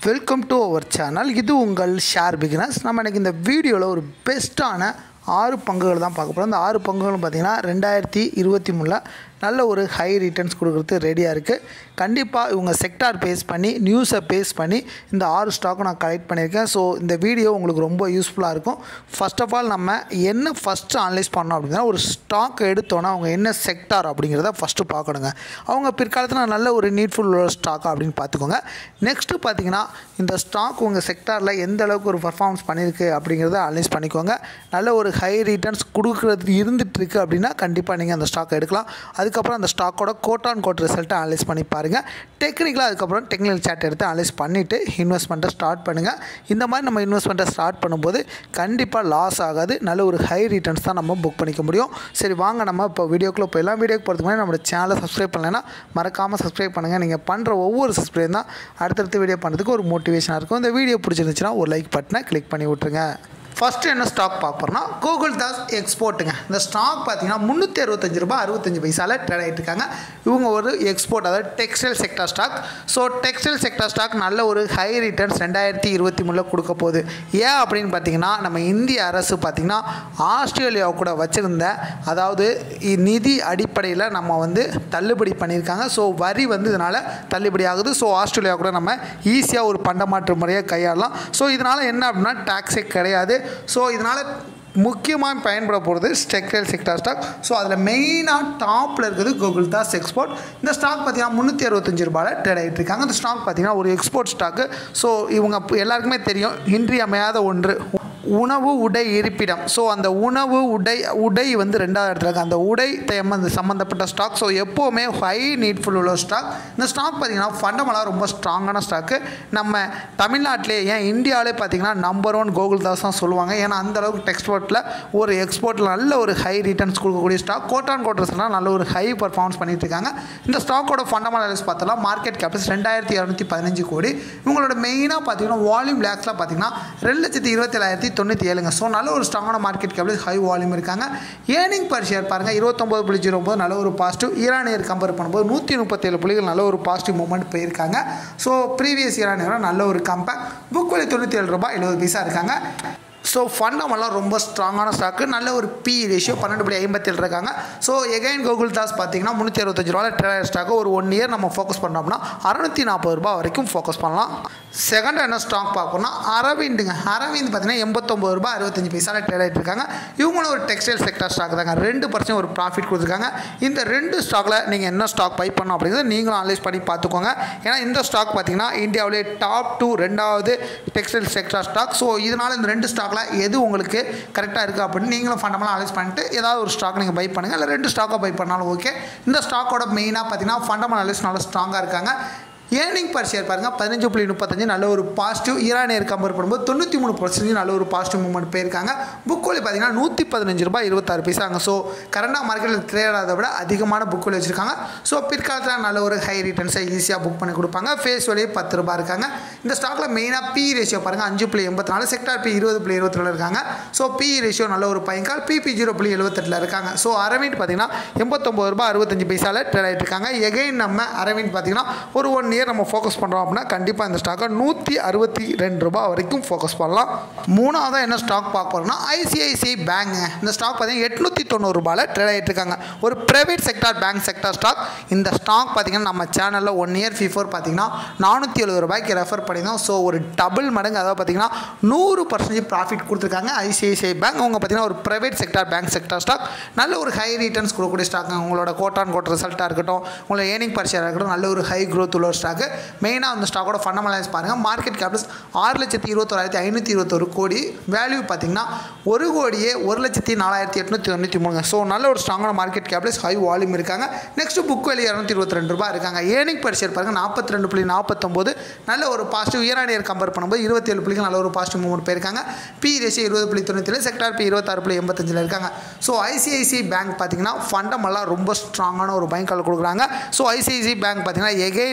welcome to our channel இது உங்கள் share beginners நம்ம இன்றைக்கி இந்த வீடியோவில் ஒரு பெஸ்ட்டான ஆறு பங்குகள் தான் பார்க்க போகிறோம் இந்த ஆறு பங்குகளும் பார்த்திங்கன்னா ரெண்டாயிரத்தி இருபத்தி மூணில் நல்ல ஒரு ஹை ரிட்டர்ன்ஸ் கொடுக்குறது ரெடியாக இருக்குது கண்டிப்பாக இவங்க செக்டார் பேஸ் பண்ணி நியூஸை பேஸ் பண்ணி இந்த ஆறு ஸ்டாக்கும் நான் கலெக்ட் பண்ணியிருக்கேன் ஸோ இந்த வீடியோ உங்களுக்கு ரொம்ப யூஸ்ஃபுல்லாக இருக்கும் ஃபர்ஸ்ட் ஆஃப் ஆல் நம்ம என்ன ஃபஸ்ட்டு அனலைஸ் பண்ணோம் அப்படின்னா ஒரு ஸ்டாக் எடுத்தோன்னா அவங்க என்ன செக்டார் அப்படிங்கிறத ஃபஸ்ட்டு பார்க்கணுங்க அவங்க பிற்காலத்தில் நல்ல ஒரு நீட்ஃபுல் ஸ்டாக் அப்படின்னு பார்த்துக்கோங்க நெக்ஸ்ட்டு பார்த்தீங்கன்னா இந்த ஸ்டாக் உங்கள் செக்டாரில் எந்த அளவுக்கு ஒரு பர்ஃபார்மன்ஸ் பண்ணியிருக்கு அப்படிங்கிறத அனலைஸ் பண்ணிக்கோங்க நல்ல ஒரு ஹை ரிட்டர்ன்ஸ் கொடுக்குறது இருந்துட்டு இருக்கு அப்படின்னா கண்டிப்பாக நீங்கள் அந்த ஸ்டாக் எடுக்கலாம் அதுக்கப்புறம் அந்த ஸ்டாக்கோட கோட் ஆன் கோட் ரிசல்ட்டை அனலைஸ் பண்ணி பாருங்கள் டெக்னிக்கலாக அதுக்கப்புறம் டெக்னிக்கல் சார்ட் எடுத்து அனலைஸ் பண்ணிவிட்டு இன்வெஸ்ட்மெண்ட்டை ஸ்டார்ட் பண்ணுங்கள் இந்த மாதிரி நம்ம இன்வெஸ்ட்மெண்ட்டை ஸ்டார்ட் பண்ணும்போது கண்டிப்பாக லாஸ் ஆகாது நல்ல ஒரு ஹை ரிட்டர்ன்ஸ் தான் நம்ம புக் பண்ணிக்க முடியும் சரி வாங்க நம்ம இப்போ வீடியோக்குள்ளே போயிடலாம் வீடியோக்கு போகிறதுக்கு முன்னாடி நம்மளோட சேனலை சப்ஸ்கிரைப் பண்ணலைன்னா மறக்காமல் சப்ஸ்கிரைப் பண்ணுங்கள் நீங்கள் பண்ணுற ஒவ்வொரு சப்ஸ்கிரைப் தான் அடுத்தடுத்து வீடியோ பண்ணுறதுக்கு ஒரு மோட்டிவேஷனாக இருக்கும் இந்த வீடியோ பிடிச்சிருந்துச்சுன்னா ஒரு லைக் பட்டனை கிளிக் பண்ணி விட்ருங்க ஃபஸ்ட்டு என்ன ஸ்டாக் பார்ப்போம்னா கூகுள் தாஸ் எக்ஸ்போர்ட்டுங்க இந்த ஸ்டாக் பார்த்தீங்கன்னா முந்நூற்றி அறுபத்தஞ்சு ரூபாய் அறுபத்தஞ்சு பைசாவில் ட்ரேட் ஆகிட்டு இருக்காங்க இவங்க ஒரு எக்ஸ்போர்ட் அதாவது textile sector stock so textile sector stock நல்ல ஒரு ஹை ரிட்டர்ன்ஸ் ரெண்டாயிரத்தி இருபத்தி மூணில் கொடுக்க போகுது ஏன் அப்படின்னு பார்த்தீங்கன்னா நம்ம இந்திய அரசு பார்த்திங்கன்னா ஆஸ்திரேலியாவை கூட வச்சுருந்த அதாவது இ- நிதி அடிப்படையில் நம்ம வந்து தள்ளுபடி பண்ணியிருக்காங்க ஸோ வரி வந்து இதனால் தள்ளுபடி ஆகுது ஸோ ஆஸ்திரேலியா கூட நம்ம ஈஸியாக ஒரு பண்டமாற்று முறையை கையாளலாம் ஸோ இதனால் என்ன அப்படின்னா டேக்ஸே கிடையாது ஸோ இதனால் முக்கியமாக பயன்பட போகிறது டெக்ஸ்டைல் செக்டார் ஸ்டாக் ஸோ அதில் மெயினாக டாப்பில் இருக்குது கூகுள் தாஸ் எக்ஸ்போர்ட் இந்த ஸ்டாக் பார்த்தீங்கன்னா முந்நூற்றி அறுபத்தஞ்சு ரூபாயில் ட்ரேட் ஆகிட்டு இருக்காங்க இந்த ஸ்டாக் பார்த்தீங்கன்னா ஒரு எக்ஸ்போர்ட் ஸ்டாக்கு ஸோ இவங்க எல்லாருக்குமே தெரியும் இன்றியமையாத ஒன்று உணவு உடை இருப்பிடம் ஸோ அந்த உணவு உடை உடை வந்து ரெண்டாவது இடத்துல இருக்கு அந்த உடை தேம சம்மந்தப்பட்ட ஸ்டாக் ஸோ எப்போவுமே ஹை நீட்ஃபுல் உள்ள ஸ்டாக் இந்த ஸ்டாக் பார்த்தீங்கன்னா ஃபண்டமெல்லாம் ரொம்ப ஸ்ட்ராங்கான ஸ்டாக்கு நம்ம தமிழ்நாட்டிலே ஏன் இந்தியாவிலே பார்த்தீங்கன்னா நம்பர் ஒன் கோகுல் தாஸ் தான் சொல்லுவாங்க ஏன்னா அந்த அளவுக்கு எக்ஸ்போர்ட்டில் ஒரு எக்ஸ்போர்ட்டில் நல்ல ஒரு ஹை ரிட்டர்ன்ஸ் கொடுக்கக்கூடிய ஸ்டாக் கோட்டான் கோட்டர்ஸ்லாம் நல்ல ஒரு ஹை பர்ஃபார்மன்ஸ் பண்ணிட்டு இருக்காங்க இந்த ஸ்டாக்கோட ஃபண்டமெண்டல்ஸ் பார்த்தோம்னா மார்க்கெட் கேபிள்ஸ் ரெண்டாயிரத்தி இரநூத்தி பதினஞ்சு கோடி இவங்களோட மெயினாக பார்த்தீங்கன்னா வால்யூம் லேக்ஸில் பார்த்தீங்கன்னா ரெண்டு லட்சத்தி இருபத்தேழாயிரத்தி தொண்ணூற்றி ஏழுங்க ஸோ நல்ல ஒரு ஸ்ட்ராங்கான மார்க்கெட் கேபிள்ஸ் ஹை வால்யூம் இருக்காங்க ஏர்னிங் பர் ஷேர் பாருங்கள் இருபத்தொம்பது புள்ளி ஜீரோ ஒம்பது நல்ல ஒரு பாசிட்டிவ் ஈரானியர் கம்பேர் பண்ணும்போது நூற்றி முப்பத்தேழு புள்ளிகள் நல்ல ஒரு பாசிட்டிவ் மூவ்மெண்ட் போயிருக்காங்க ஸோ ப்ரீவியஸ் ஈரானியரோட நல்ல ஒரு கம்பேர் புக் விலை தொண்ணூற்றி ஏழு ரூபாய் எழுபது பைசா இருக்காங்க ஸோ ஃபண்டமெல்லாம் ரொம்ப ஸ்ட்ராங்கான ஸ்டாக்கு நல்ல ஒரு பி ரேஷியோ பன்னெண்டு புள்ளி ஐம்பத்தேழு இருக்காங்க ஸோ எகைன் கோகுல் தாஸ் பார்த்தீங்கன்னா முந்நூற்றி அறுபத்தஞ்சு ரூபாய் ட்ரேடர் ஸ்டாக்கு ஒரு ஒன் இயர் நம்ம ஃபோக்கஸ் பண்ணோம்னா அறுநூற்றி நாற்பது ரூபாய் வரைக்கும் ஃபோக்கஸ் பண்ணலாம் செகண்ட் என்ன ஸ்டாக் பார்க்கணும்னா அரவிந்துங்க அரவிந்த் பார்த்தீங்கன்னா எண்பத்தொம்பது ரூபாய் அறுபத்தஞ்சு பைசாவில் ட்ரேட் ஆகிட்டு இருக்காங்க இவங்களும் ஒரு டெக்ஸ்டைல் செக்டர் ஸ்டாக் தாங்க ரெண்டு பர்சன்ட் ஒரு ப்ராஃபிட் கொடுத்துருக்காங்க இந்த ரெண்டு ஸ்டாக்கில் நீங்கள் என்ன ஸ்டாக் பை பண்ணணும் அப்படிங்கிறத நீங்களும் அனலைஸ் பண்ணி பார்த்துக்கோங்க ஏன்னா இந்த ஸ்டாக் பார்த்தீங்கன்னா இந்தியாவிலே டாப் டூ ரெண்டாவது டெக்ஸ்டைல் செக்டர் ஸ்டாக் ஸோ இதனால் இந்த ரெண்டு ஸ்டாக்கில் எது உங்களுக்கு கரெக்டாக இருக்குது அப்படின்னு நீங்களும் ஃபண்டமெல்லாம் அனலைஸ் பண்ணிட்டு ஏதாவது ஒரு ஸ்டாக் நீங்கள் பை பண்ணுங்கள் இல்லை ரெண்டு ஸ்டாக்கை பை பண்ணாலும் ஓகே இந்த ஸ்டாக்கோட மெயினாக பார்த்தீங்கன்னா ஃபண்டமெண்டல் அனலைஸ் நல்லா ஸ்ட்ராங்காக இருக்காங்க ஏர்னிங் பர் ஷேர் பாருங்கள் பதினஞ்சு புள்ளி முப்பத்தஞ்சு நல்ல ஒரு பாசிட்டிவ் ஈரானியர் கம்பேர் பண்ணும்போது தொண்ணூற்றி மூணு பர்சன்டேஜ் நல்ல ஒரு பாசிட்டிவ் மூவ்மெண்ட் போயிருக்காங்க புக் வேலி பார்த்தீங்கன்னா நூற்றி பதினஞ்சு ரூபாய் இருபத்தாறு பைசாங்க ஸோ கரண்டாக மார்க்கெட்டில் ட்ரேட் ஆகிறத விட அதிகமான புக் வேலி வச்சுருக்காங்க ஸோ பிற்காலத்தில் நல்ல ஒரு ஹை ரிட்டர்ன்ஸை ஈஸியாக புக் பண்ணி கொடுப்பாங்க ஃபேஸ் வேலையே பத்து ரூபாய் இருக்காங்க இந்த ஸ்டாக்கில் மெயினாக பி ரேஷியோ பாருங்கள் அஞ்சு புள்ளி எண்பத்தி நாலு செக்டார் பி இருபது புள்ளி இருபத்தி ரெண்டு இருக்காங்க ஸோ பி ரேஷியோ நல்ல ஒரு பயன்கால் பிபி ஜீரோ புள்ளி எழுபத்தெட்டில் இருக்காங்க ஸோ அரவிந்த் பார்த்தீங்கன்னா எண்பத்தொம்பது ரூபாய் அறுபத்தஞ்சு பைசாவில் ட்ரேட் ஆகிட்டு இருக்காங்க எகைன் நம்ம அரவிந்த் பார்த்தீங்கன்னா ஒரு ஒன் இயர் நம்ம ஃபோக்கஸ் பண்ணுறோம் அப்படின்னா கண்டிப்பாக இந்த ஸ்டாக்கை நூற்றி அறுபத்தி ரெண்டு ரூபாய் வரைக்கும் ஃபோக்கஸ் பண்ணலாம் மூணாவதாக என்ன ஸ்டாக் பார்க்க போகிறோம்னா ஐசிஐசிஐ பேங்க் இந்த ஸ்டாக் பார்த்தீங்கன்னா எட்நூற்றி தொண்ணூறு ரூபாயில் ட்ரேட் ஆகிட்டு இருக்காங்க ஒரு private sector bank sector stock இந்த ஸ்டாக் பார்த்தீங்கன்னா நம்ம சேனலில் ஒன் இயர் பிஃபோர் பார்த்தீங்கன்னா நானூற்றி எழுபது ரூபாய்க்கு ரெஃபர் பண்ணியிருந்தோம் ஸோ ஒரு டபுள் மடங்கு அதாவது பார்த்தீங்கன்னா நூறு பர்சன்டேஜ் ப்ராஃபிட் கொடுத்துருக்காங்க ஐசிஐசிஐ பேங்க் அவங்க பார்த்தீங்கன்னா ஒரு private sector bank sector stock நல்ல ஒரு ஹை ரிட்டர்ன்ஸ் கொடுக்கக்கூடிய ஸ்டாக் உங்களோட கோட்டான் கோட் ரிசல்ட்டாக இருக்கட்டும் உங்களோட ஏர்னிங் பர்ஷியாக இருக்கட்டும் நல்ல ஒரு ஹை growth உள்ள ஒரு ஸ்டாக்கு மெயினாக அந்த ஸ்டாக்கோட ஃபண்டமெண்டல்ஸ் பாருங்கள் மார்க்கெட் கேபிட்டல்ஸ் ஆறு லட்சத்தி இருபத்தோராயிரத்தி ஐநூற்றி இருபத்தொரு கோடி வேல்யூ பார்த்தீங்கன்னா ஒரு கோடியே ஒரு லட்சத்தி நாலாயிரத்தி எட்நூற்றி தொண்ணூற்றி மூணுங்க ஸோ நல்ல ஒரு ஸ்ட்ராங்கான மார்க்கெட் கேபிட்டல்ஸ் ஹை வால்யூம் இருக்காங்க நெக்ஸ்ட் புக் வேலி இரநூத்தி இருபத்தி ரெண்டு ரூபாய் இருக்காங்க ஏர்னிங் பர் ஷேர் பாருங்கள் நாற்பத்தி ரெண்டு புள்ளி நாற்பத்தொம்போது நல்ல ஒரு positive year on year compare பண்ணும்போது இருபத்தேழு புள்ளிகள் நல்ல ஒரு பாசிட்டிவ் மூவ்மெண்ட் போயிருக்காங்க பி ரேஷியோ இருபது புள்ளி தொண்ணூற்றி செக்டார் பி இருபத்தாறு புள்ளி எண்பத்தஞ்சில் இருக்காங்க ஸோ ஐசிஐசிஐ பேங்க் பார்த்தீங்கன்னா ஃபண்டமெல்லாம் ரொம்ப ஸ்ட்ராங்கான ஒரு பேங்க் கால் கொடுக்குறாங்க ஸோ ஐசிஐசிஐ பேங்க் பார்த்தீங்கன்னா எகைன் நம்ம வந்து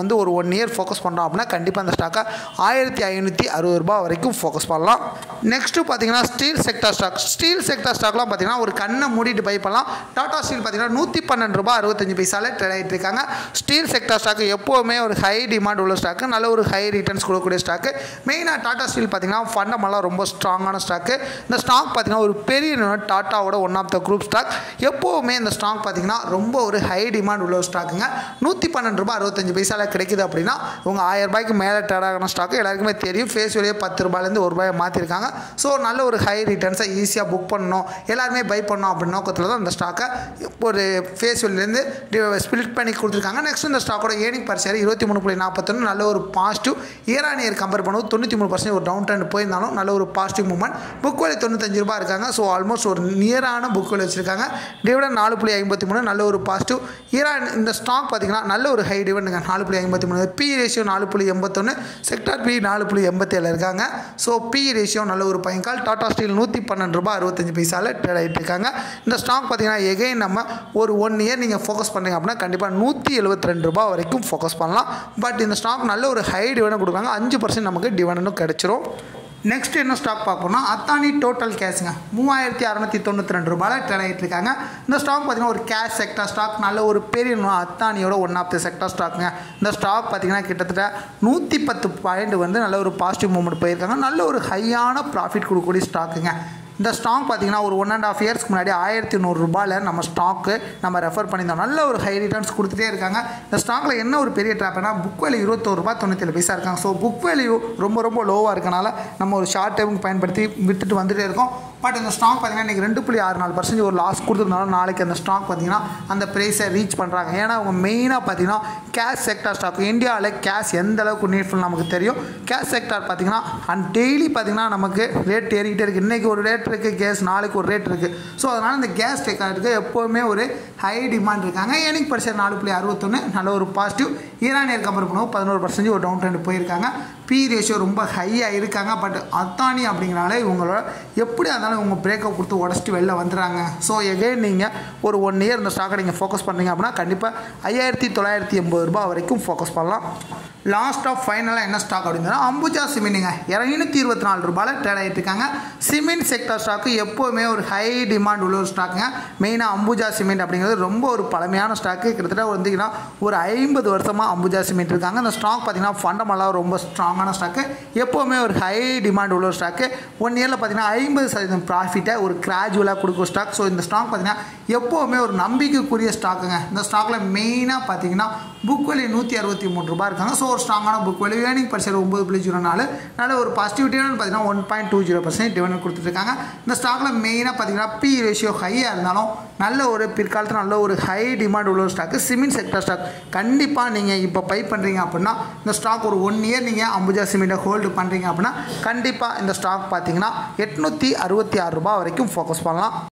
வந்து ஒரு ஒன் இயர் ஃபோக்கஸ் பண்ணுறோம் அப்படின்னா கண்டிப்பாக அந்த ஸ்டாக்கை ஆயிரத்தி ஐநூற்றி அறுபது ரூபாய் வரைக்கும் ஃபோக்கஸ் பண்ணலாம் நெக்ஸ்ட்டு பார்த்தீங்கன்னா steel sector stock steel sector ஸ்டாக்லாம் பார்த்தீங்கன்னா ஒரு கண்ணை மூடிட்டு பை பண்ணலாம் டாடா ஸ்டீல் பார்த்தீங்கன்னா நூற்றி பன்னெண்டு ரூபாய் அறுபத்தஞ்சு பைசால ட்ரேட் ஆகிட்டு இருக்காங்க ஸ்டீல் செக்டார் ஸ்டாக் எப்போவுமே ஒரு ஹை டிமாண்ட் உள்ள ஸ்டாக்கு நல்ல ஒரு ஹை ரிட்டர்ன்ஸ் கொடுக்கக்கூடிய ஸ்டாக்கு மெயினாக டாடா ஸ்டீல் பார்த்தீங்கன்னா ஃபண்டமெல்லாம் ரொம்ப ஸ்ட்ராங்கான ஸ்டாக்கு இந்த ஸ்டாக் பார்த்தீங்கன்னா ஒரு பெரிய நிறுவனம் டாட்டாவோட one of the group stock எப்போவுமே இந்த ஸ்டாக் பார்த்தீங்கன்னா ரொம்ப ஒரு ஹை டிமாண்ட் உள்ள ஒரு ஸ்டாக்குங்க நூற்றி பன்னெண்டு ரூபாய் அறுபத்தஞ்சு பைசால கிடைக்குது அப்படின்னா உங்கள் ஆயிரம் ரூபாய்க்கு மேலே ட்ரேட் ஆகின ஸ்டாக்கு எல்லாருக்குமே தெரியும் ஃபேஸ் வேலையே பத்து ரூபாயிலேருந்து ஒரு ரூபாயை மாற்றிருக்காங்க ஸோ நல்ல ஒரு ஹை ரிட்டர்ன்ஸை ஈஸியாக புக் பண்ணணும் எல்லாருமே பை பண்ணணும் அப்படின்னு நோக்கத்தில் தான் இந்த ஸ்டாக்கை ஒரு ஃபேஸ் வேலேருந்து ஸ்பிளிட் பண்ணி கொடுத்துருக்காங்க நெக்ஸ்ட் இந்த ஸ்டாக்கோட ஏர்னிங் பர்சேர் இருபத்தி மூணு புள்ளி நாற்பத்தொன்று நல்ல ஒரு positive year on year compare பண்ணும்போது தொண்ணூற்றி மூணு பர்சன்ட் ஒரு டவுன் ட்ரெண்ட் போயிருந்தாலும் நல்ல ஒரு பாசிட்டிவ் மூவ்மெண்ட் புக் வேலை தொண்ணூத்தஞ்சு ரூபாய் இருக்காங்க ஸோ ஆல்மோஸ்ட் ஒரு நியரான புக் வேலை வச்சிருக்காங்க டிவிடன் நாலு புள்ளி ஐம்பத்தி மூணு நல்ல ஒரு பாசிட்டிவ் இயர் இந்த ஸ்டாக் பார்த்தீங்கன்னா நல்ல ஒரு ஹை டிவிடனுங்க நாலு புள்ளி ஐம்பத்தி மூணு பி ரேஷியோ நாலு புள்ளி எண்பத்தொன்று செக்டார் பி நாலு புள்ளி எண்பத்தேழு இருக்காங்க ஸோ பி ரேஷியோ நல்ல ஒரு பயன்கால் டாடா ஸ்டீல் நூற்றி பன்னெண்டு ரூபாய் அறுபத்தஞ்சு பைசாவில் ட்ரேட் ஆகிட்டு இருக்காங்க இந்த ஸ்டாக் பார்த்தீங்கன்னா எகைன் நம்ம ஒரு ஒன் இயர் நீங்கள் ஃபோக்கஸ் பண்ணீங்க அப்படின்னா கண்டிப்பாக நூற்றி எழுபத்தி ரெண்டு ரூபாய் வரைக்கும் ஃபோக்கஸ் பண்ணலாம் பட் இந்த ஸ்டாக் நல்ல ஒரு ஹை டிவிடன் கொடுக்குறாங்க அஞ்சு பர்சன்ட் நமக்கு டிவிடனும் கிடச்சிரும் நெக்ஸ்ட் என்ன ஸ்டாக் பார்க்கணும்னா அத்தானி டோட்டல் கேஷுங்க மூவாயிரத்தி அறநூற்றி தொண்ணூற்றி ரெண்டு ரூபாயில் ட்ரேட் ஆகிட்டு இருக்காங்க இந்த ஸ்டாக் பார்த்தீங்கன்னா ஒரு கேஷ் செக்டர் ஸ்டாக் நல்ல ஒரு பெரிய நிறுவனம் அத்தானியோட ஒன் ஆஃப் த செக்டர் ஸ்டாக்குங்க இந்த ஸ்டாக் பார்த்தீங்கன்னா கிட்டத்தட்ட நூற்றி பத்து பாயிண்ட் வந்து நல்ல ஒரு பாசிட்டிவ் மூவ்மெண்ட் போயிருக்காங்க நல்ல ஒரு ஹையான ப்ராஃபிட் கொடுக்கக்கூடிய ஸ்டாக்குங்க இந்த ஸ்டாக் பார்த்தீங்கன்னா ஒரு ஒன் அண்ட் ஆஃப் இயர்ஸ்க்கு முன்னாடி ஆயிரத்தி நூறுரூபாயில் நம்ம ஸ்டாக்கு நம்ம ரெஃபர் பண்ணியிருந்தோம் நல்ல ஒரு ஹை ரிட்டர்ன்ஸ் கொடுத்துட்டே இருக்காங்க இந்த ஸ்டாக்கில் என்ன ஒரு பெரிய ட்ராப்னா புக் வேல்யூ இருபத்தோரு ரூபா தொண்ணூற்றி பைசா இருக்காங்க ஸோ புக் வேல்யூ ரொம்ப ரொம்ப லோவாக இருக்கனால நம்ம ஒரு ஷார்ட் டைமுக்கு பயன்படுத்தி விட்டுட்டு வந்துட்டே இருக்கோம் பட் இந்த ஸ்டாக் பார்த்தீங்கன்னா இன்றைக்கி ரெண்டு புள்ளி ஆறு நாலு பர்சன்ட் ஒரு லாஸ் கொடுத்துருந்தாலும் நாளைக்கு அந்த ஸ்டாக் பார்த்தீங்கன்னா அந்த ப்ரைஸை ரீச் பண்ணுறாங்க ஏன்னா அவங்க மெயினாக பார்த்தீங்கன்னா கேஷ் செக்டார் ஸ்டாக் இந்தியாவில் கேஷ் எந்த அளவுக்கு நீட்ஃபுல் நமக்கு தெரியும் கேஷ் செக்டார் பார்த்தீங்கன்னா அண்ட் டெய்லி பார்த்தீங்கன்னா நமக்கு ரேட் ஏறிக்கிட்டே இருக்குது இன்றைக்கி ஒரு ரேட் இருக்குது கேஸ் நாளைக்கு ஒரு ரேட் இருக்குது ஸோ அதனால் இந்த கேஸ் செக்டாருக்கு எப்போவுமே ஒரு ஹை டிமாண்ட் இருக்காங்க ஏனிங் பர்சன்ட் நாலு புள்ளி அறுபத்தொன்று நல்ல ஒரு பாசிட்டிவ் ஈரானியர் கம்பேர் பண்ணுவோம் பதினோரு பர்சன்டேஜ் ஒரு டவுன் ட்ரெண்ட் போயிருக்காங்க பி ரேஷியோ ரொம்ப ஹையாக இருக்காங்க பட் அத்தானி அப்படிங்கிறனால இவங்களோட எப்படி இருந்தாலும் இவங்க பிரேக்கப் கொடுத்து உடச்சிட்டு வெளில வந்துடுறாங்க ஸோ எகைன் நீங்கள் ஒரு ஒன் இயர் இந்த ஸ்டாக்கை நீங்கள் ஃபோக்கஸ் பண்ணீங்க அப்படின்னா கண்டிப்பாக ஐயாயிரத்தி தொள்ளாயிரத்தி எண்பது ரூபாய் வரைக்கும் ஃபோக்கஸ் பண்ணலாம் லாஸ்ட் ஆஃப் ஃபைனலாக என்ன ஸ்டாக் அப்படின்னா அம்புஜா சிமெண்ட்டுங்க இரநூத்தி இருபத்தி நாலு ரூபாயில் ட்ரேட் ஆகிட்டு இருக்காங்க சிமெண்ட் செக்டர் ஸ்டாக்கு எப்போவுமே ஒரு ஹை டிமாண்ட் உள்ள ஒரு ஸ்டாக்குங்க மெயினாக அம்புஜா சிமெண்ட் அப்படிங்கிறது ரொம்ப ஒரு பழமையான ஸ்டாக்கு கிட்டத்தட்ட வந்தீங்கன்னா ஒரு ஐம்பது வருஷமாக அம்புஜா சிமெண்ட் இருக்காங்க அந்த ஸ்டாக் பார்த்தீங்கன்னா ஃபண்டமெல்லாம் ரொம்ப ஸ்ட்ராங்கான ஸ்டாக்கு எப்போவுமே ஒரு ஹை டிமாண்ட் உள்ள ஒரு ஸ்டாக்கு ஒன் இயரில் பார்த்தீங்கன்னா ஐம்பது சதவீதம் ப்ராஃபிட்டை ஒரு கிராஜுவலாக கொடுக்கும் ஸ்டாக் ஸோ இந்த ஸ்டாக் பார்த்தீங்கன்னா எப்போவுமே ஒரு நம்பிக்கைக்குரிய ஸ்டாக்குங்க இந்த ஸ்டாக்கில் மெயினாக பார்த்தீங்கன்னா புக் வேல்யூ நூற்றி அறுபத்தி மூணு ரூபாய் இருக்காங்க ஸோ ஒரு ஸ்ட்ராங்கான புக் வேல்யூ ஏர்னிங் பர்சன்ட் ஒம்பது புள்ளி ஜீரோ நாலு நல்ல ஒரு பாசிட்டிவிட்டியான பார்த்தீங்கன்னா one point two zero percent dividend கொடுத்துருக்காங்க இந்த ஸ்டாக்கில் மெயினாக பார்த்தீங்கன்னா பி ரேஷியோ ஹையாக இருந்தாலும் நல்ல ஒரு பிற்காலத்தில் நல்ல ஒரு ஹை டிமாண்ட் உள்ள ஒரு ஸ்டாக்கு சிமெண்ட் செக்டர் ஸ்டாக் கண்டிப்பாக நீங்கள் இப்போ பை பண்ணுறீங்க அப்படின்னா இந்த ஸ்டாக் ஒரு ஒன் இயர் நீங்கள் அம்புஜா சிமெண்ட்டை ஹோல்டு பண்ணுறீங்க அப்படின்னா கண்டிப்பாக இந்த ஸ்டாக் பார்த்தீங்கன்னா எட்நூற்றி அறுபத்தி ஆறு ரூபாய் வரைக்கும் ஃபோக்கஸ் பண்ணலாம்